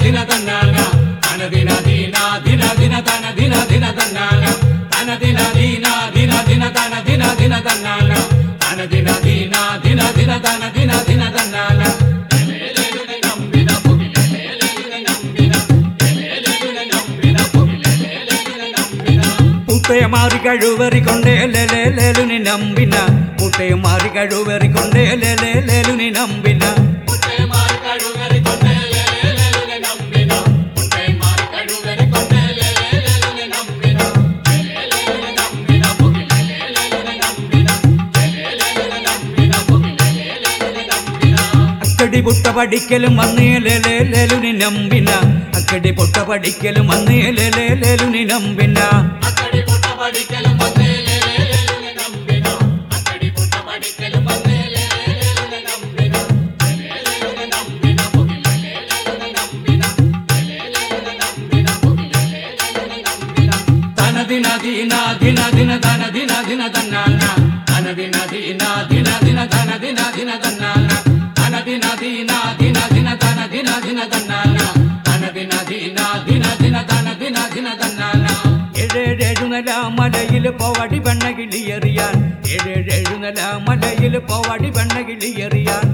ദിന തന്നാന തന ദിന ദീന ദിന ദിന തന ദിന ദിന തന്നാന തന ദിന ദീന ദിന ദിന തന ദിന ദിന തന്നാന തന ദിന ദീന ദിന ദിന തന ദിന ദിന തന്നാന എലേലെലുനെ നമ്പിന പുകിലെലേലെലുനെ നമ്പിന എലേലെലുനെ നമ്പിന പുകിലെലേലെലുനെ നമ്പിന മുട്ടയെ മാറി കഴിവറിക്കൊണ്ടേ ലേലുനി നമ്പിന മുട്ടയെ മാറി കഴിവറിക്കൊണ്ടേ ലേലുനി നമ്പിന മുട്ടേമാറി കഴുകരി കൊണ്ടേലേലേലുനെ നമ്പിന മുട്ടേമാറി കഴുകരി കൊണ്ടേലേലേലുനെ നമ്പിന എലേലെലുനെ നമ്പിന പുകിലെലേലെലുനെ നമ്പിന എലേലെലുനെ നമ്പിന പുകിലെലേലെലുനെ നമ്പിന അക്കടി പൊട്ട പഠിക്കലും വന്നേ ലേലുനി നമ്പിന അക്കടി പൊട്ട പഠിക്കലും വന്നേ ലേലുനി നമ്പിന അക്കടി പുട്ട പഠിക്കലും വന്നേലേലേലുനെ നമ്പിന അക്കടി പുട്ട പഠിക്കലും വന്നേലേലേലുനെ നമ്പിന എലേലെലുനെ നമ്പിന പുകിലെലേലുനെ നമ്പിന എലേലെലുനെ നമ്പിന പുകിലെലേലുനെ നമ്പിന തന ദിന ദീന ദിന ദിന തന ദിന ദിന തന്നാന തന ദിന ദീന ദിന ദിന തന ദിന ദിന തന്നാന തന ദിന ദീന ദിന ദിന തന ദിന ദിന തന്നാന തന ദിന ദീന ദിന ദിന തന ദിന ദിന തന്നാന ഏഴേഴെഴുന്നല മലയിൽ പോവടി പെണ്ണകിളിയെറിയാൻ ഏഴേഴെഴുന്നല മലയിൽ പോവടി പെണ്ണകിളിയെറിയാൻ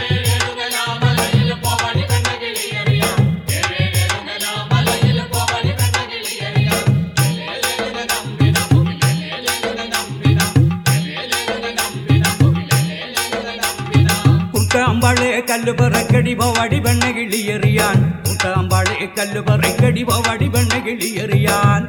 കുട്ടാമ്പാളെ കല്ലു പറക്കടി പോവടി പെണ്ണകിളിയെറിയാൻ കുട്ടാമ്പാളെ കല്ലു പറക്കടി പോവടി പെണ്ണകിളിയെറിയാൻ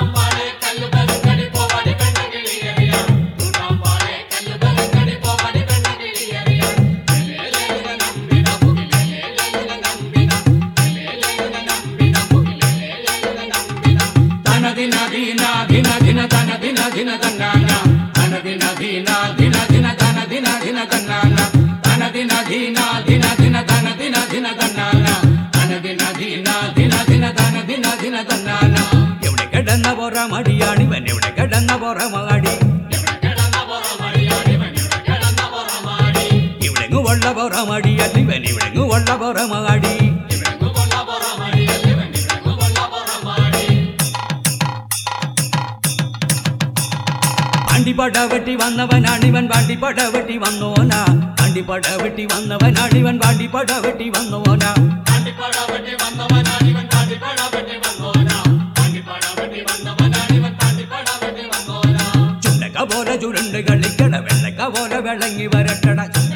തന ദിന ദിന ദിന ദിന തന ദിന ദിന തന്നാന തന ദിന ദിന ദിന ദിന തന ദിന ദിന തന്നാന തന ദിന ദിന ദിന ദിന തന ദിന ദിന തന്നാന തന ദിന ദിന ദിന ദിന തന ദിന ദിന തന്നാന എവിടെ കിടന്ന പോറ മടിയാണിവൻ എവിടെ കിടന്ന പോറ മാടി ഇവിടെങ്ങു വള്ള പോറ മടിയല്ലിവൻ ഇവിടെങ്ങു വള്ള പോറ മാടി വണ്ടിപ്പട വെട്ടി വന്നവനാണിവൻ വണ്ടിപ്പട വെട്ടി വന്നോനാ വണ്ടിപ്പട വെട്ടി വന്നവനാണിവൻ വണ്ടിപ്പട വെട്ടി വന്നോനാ ചുണ്ടക്ക പോലെ ചുരുണ്ട് കളിക്കട വെള്ളക്ക പോലെ വിളങ്ങി വരട്ടട ചുണ്ടക്ക